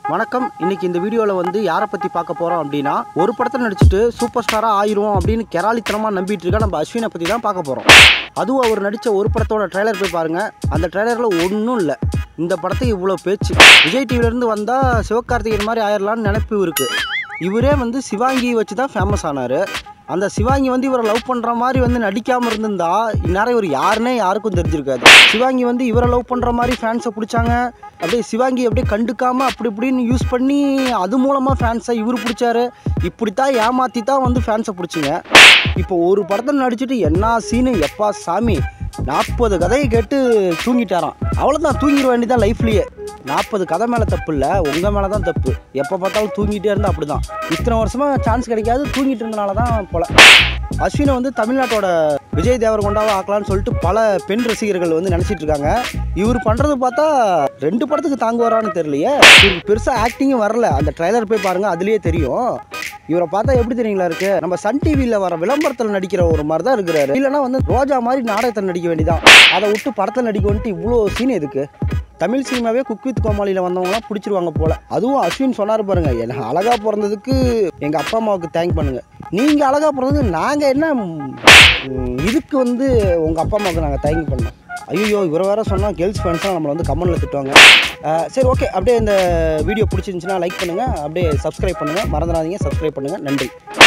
வணக்கம் இன்னைக்கு இந்த வீடியோவில் வந்து யாரை பற்றி பார்க்க போகிறோம் அப்படின்னா ஒரு படத்தில் நடிச்சுட்டு சூப்பர் ஸ்டாராக ஆயிரும் அப்படின்னு கெராலித்தனமாக நம்பிட்டு இருக்க நம்ம அஸ்வினை பற்றி தான் பார்க்க போகிறோம் அதுவும் அவர் நடித்த ஒரு படத்தோட ட்ரைலர் போய் பாருங்கள் அந்த ட்ரைலரில் ஒன்றும் இல்லை இந்த படத்துக்கு இவ்வளோ பேச்சு விஜய் டிவிலேருந்து வந்தால் சிவகார்த்திகேயன் மாதிரி ஆயிடலான்னு நினைப்பு இருக்குது இவரே வந்து சிவாங்கி வச்சு தான் ஃபேமஸ் ஆனார் அந்த சிவாங்கி வந்து இவரை லவ் பண்ணுற மாதிரி வந்து நடிக்காமல் இருந்திருந்தா இந்நேரம் இவர் யாருன்னே யாருக்கும் தெரிஞ்சிருக்காது சிவாங்கி வந்து இவரை லவ் பண்ணுற மாதிரி ஃபேன்ஸை பிடிச்சாங்க அப்படியே சிவாங்கி அப்படியே கண்டுக்காமல் அப்படி இப்படின்னு யூஸ் பண்ணி அது மூலமாக ஃபேன்ஸை இவர் பிடிச்சாரு இப்படித்தான் ஏமாற்றி தான் வந்து ஃபேன்ஸை பிடிச்சிங்க இப்போ ஒரு படத்தில் நடிச்சுட்டு என்ன சீனு எப்பா சாமி நாற்பது கதையை கேட்டு தூங்கிட்டாராம் அவ்வளோதான் தூங்கிட வேண்டியதான் லைஃப்லேயே நாற்பது கதை மேலே தப்பு இல்லை உங்கள் மேலே தான் தப்பு எப்போ பார்த்தாலும் தூங்கிட்டே இருந்தால் அப்படி தான் இத்தனை வருஷமாக சான்ஸ் கிடைக்காது தூங்கிட்டு இருந்தனால தான் போல அஸ்வினை வந்து தமிழ்நாட்டோட விஜய் தேவரகொண்டாவை ஆக்கலாம்னு சொல்லிட்டு பல பெண் ரசிகர்கள் வந்து நினச்சிட்டு இருக்காங்க இவர் பண்ணுறது பார்த்தா ரெண்டு படத்துக்கு தாங்குவாரான்னு தெரியலையே இவருக்கு பெருசாக ஆக்டிங்கும் வரல அந்த ட்ரைலர் போய் பாருங்கள் அதுலேயே தெரியும் இவரை பார்த்தா எப்படி தெரியுங்களா இருக்கு நம்ம சன் டிவியில் வர விளம்பரத்தில் நடிக்கிற ஒரு மாதிரி தான் இருக்கிறாரு இல்லைன்னா வந்து ரோஜா மாதிரி நாடகத்தில் நடிக்க வேண்டியதான் அதை விட்டு படத்தில் நடிக்க வந்துட்டு இவ்வளோ சீன் எதுக்கு தமிழ் சினிமாவே குக் வித் கோமாளியில் வந்தவங்களாம் பிடிச்சிருவாங்க போல அதுவும் அஸ்வின் சொன்னார் பாருங்க எனக்கு அழகாக பிறந்ததுக்கு எங்கள் அப்பா அம்மாவுக்கு தேங்க் பண்ணுங்க நீங்கள் அழகாக பிறந்தது நாங்கள் என்ன ம், இதுக்கு வந்து உங்கள் அப்பா அம்மாவுக்கு நாங்கள் தேங்க் பண்ணோம் ஐயோ இவரை வேற சொன்னால் கேர்ள்ஸ் ஃபேன்ஸ்லாம் நம்மளை வந்து கமெண்ட்டில் திட்டுவாங்க அஹ், சரி ஓகே அப்படியே இந்த வீடியோ பிடிச்சிருந்துச்சுன்னா லைக் பண்ணுங்கள் அப்படியே சப்ஸ்கிரைப் பண்ணுங்கள் மறந்துடாதீங்க சப்ஸ்கிரைப் பண்ணுங்கள் நன்றி